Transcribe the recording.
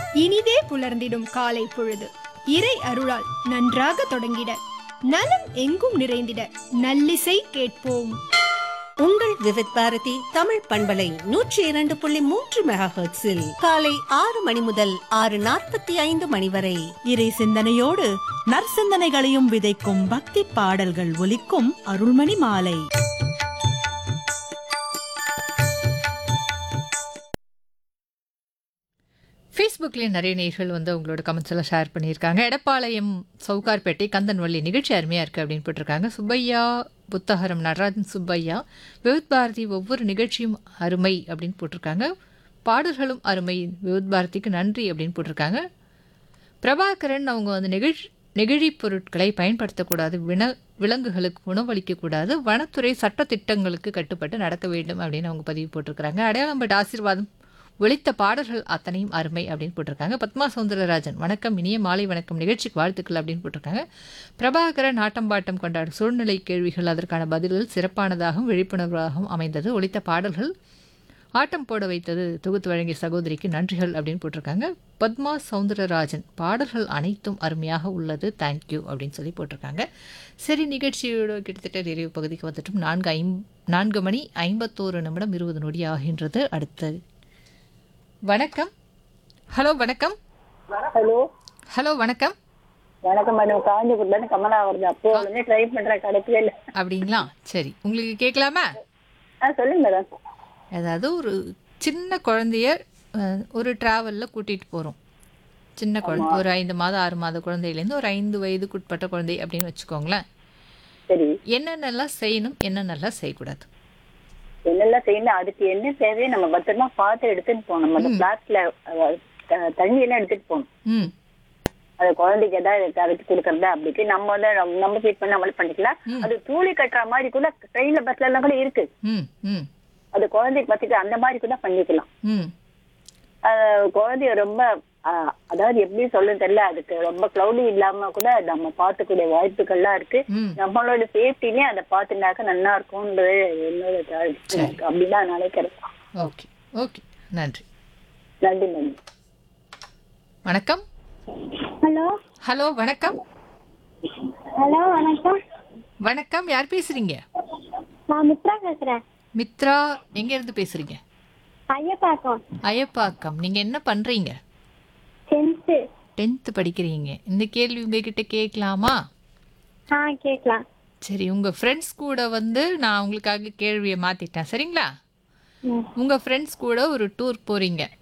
இனிதே புலர்ந்திடும் காலை பொழுது இறை அருளால் நன்றாக தொடங்கிட நலம் எங்கும் நிறைந்திட நல்லிசை கேட்போம் உங்கள் விவித் பாரதி தமிழ் பண்பலை நூற்றி இரண்டு புள்ளி மூன்று மெகா ஹெர்ட்ஸில் காலை ஆறு மணி முதல் ஆறு நாற்பத்தி ஐந்து மணி வரை இறை சிந்தனையோடு நற்சிந்தனைகளையும் விதைக்கும் பக்தி பாடல்கள் ஒலிக்கும் அருள்மணி மாலை ஃபேஸ்புக்லேயும் நிறைய நேர்கள் வந்து உங்களோட கமெண்ட்ஸ் எல்லாம் ஷேர் பண்ணியிருக்காங்க எடப்பாளையம் சவுகார்பேட்டை கந்தன்வள்ளி நிகழ்ச்சி அருமையாக இருக்குது அப்படின்னு போட்டிருக்காங்க சுப்பையா புத்தகரம் நடராஜன் சுப்பையா விவித் பாரதி ஒவ்வொரு நிகழ்ச்சியும் அருமை அப்படின்னு போட்டிருக்காங்க பாடல்களும் அருமை விவித் பாரதிக்கு நன்றி அப்படின்னு போட்டிருக்காங்க பிரபாகரன் அவங்க வந்து நெகிழ் நெகிழி பொருட்களை பயன்படுத்தக்கூடாது வின விலங்குகளுக்கு உணவளிக்கக்கூடாது வனத்துறை சட்ட திட்டங்களுக்கு கட்டுப்பட்டு நடக்க வேண்டும் அப்படின்னு அவங்க பதிவு போட்டிருக்கிறாங்க அடையாளம் பட்ட ஆசீர்வாதம் ஒழித்த பாடல்கள் அத்தனையும் அருமை அப்படின்னு போட்டிருக்காங்க பத்மா சௌந்தரராஜன் வணக்கம் இனிய மாலை வணக்கம் நிகழ்ச்சிக்கு வாழ்த்துக்கள் அப்படின்னு போட்டிருக்காங்க பிரபாகரன் ஆட்டம்பாட்டம் கொண்டாடும் சூழ்நிலை கேள்விகள் அதற்கான பதில்கள் சிறப்பானதாகவும் விழிப்புணர்வாகவும் அமைந்தது ஒழித்த பாடல்கள் ஆட்டம் போட வைத்தது தொகுத்து வழங்கிய சகோதரிக்கு நன்றிகள் அப்படின்னு போட்டிருக்காங்க பத்மா சௌந்தரராஜன் பாடல்கள் அனைத்தும் அருமையாக உள்ளது தேங்க்யூ அப்படின்னு சொல்லி போட்டிருக்காங்க சரி நிகழ்ச்சியோட கிட்டத்தட்ட நிறைவு பகுதிக்கு வந்துட்டும் நான்கு ஐம் நான்கு மணி ஐம்பத்தோரு நிமிடம் இருபது நொடி ஆகின்றது அடுத்த வணக்கம் ஹலோ வணக்கம் ஹலோ ஹலோ வணக்கம் வணக்கம் மேடம் காஞ்சிபுரத்துல இருந்து கமலா வருது அப்போ வந்து ட்ரை பண்றேன் கிடைக்கவே இல்லை அப்படிங்களா சரி உங்களுக்கு கேட்கலாமா ஆ சொல்லுங்க மேடம் அதாவது ஒரு சின்ன குழந்தைய அஹ், ஒரு ட்ராவலில் கூட்டிகிட்டு போகிறோம் சின்ன குழந்தை ஒரு ஐந்து மாதம் ஆறு மாத குழந்தையிலேருந்து ஒரு ஐந்து வயதுக்குட்பட்ட குழந்தை அப்படின்னு வச்சுக்கோங்களேன் சரி என்னென்னலாம் செய்யணும் என்னென்னலாம் செய்யக்கூடாது என்னெல்லாம் செய்யணும் அதுக்கு என்ன தேவையோ நம்ம பத்திரமா பார்த்து எடுத்துட்டு போகணும் அந்த பிளாஸ்க்ல தண்ணி எல்லாம் எடுத்துட்டு போகணும் ம் அது குழந்தைக்கு ஏதாவது கரைச்சி கொடுக்கறதா அப்படி நம்ம வந்து நம்ம- நம்ம ஃபீட் பண்ண நம்மளே பண்ணிக்கலாம் அது தூளி கட்டுற மாதிரி கூட ட்ரெயின்ல பஸ்ல எல்லாம் கூட இருக்கு ம் ம் அது குழந்தைக்கு பத்திட்டு அந்த மாதிரி கூட பண்ணிக்கலாம் ம் அஹ் குழந்தைய ரொம்ப அஹ், அதாவது எப்படி சொல்ல தெரியல அதுக்கு ரொம்ப கிளவுடி இல்லாம கூட நம்ம பார்த்துக்கூடிய வாய்ப்புகள்லாம் இருக்கு ம் நம்மளோட சேஃப்டிலே அதை பார்த்துனாக்க நல்லா இருக்கும்ன்றது என்னோட தாழ்வு. எனக்கு அப்படிதான் நினைக்கிறேன் ஓகே ஓகே நன்றி நன்றி நன்றி வணக்கம் ஹலோ ஹலோ வணக்கம் ஹலோ வணக்கம் வணக்கம் யார் பேசுகிறீங்க நான் மித்ரா பேசுறேன் மித்ரா எங்கேருந்து பேசுகிறீங்க ஐயப்பாக்கம் அயப்பாக்கம் நீங்கள் என்ன பண்ணுறீங்க டென்த்து டென்த்து படிக்கிறீங்க இந்த கேள்வி உங்ககிட்ட கேட்கலாமா ஆ கேட்கலாம் சரி உங்கள் ஃப்ரெண்ட்ஸ் கூட வந்து நான் உங்களுக்காக கேள்வியை மாற்றிட்டேன் சரிங்களா ம். உங்கள் ஃப்ரெண்ட்ஸ் கூட ஒரு டூர் போகிறீங்க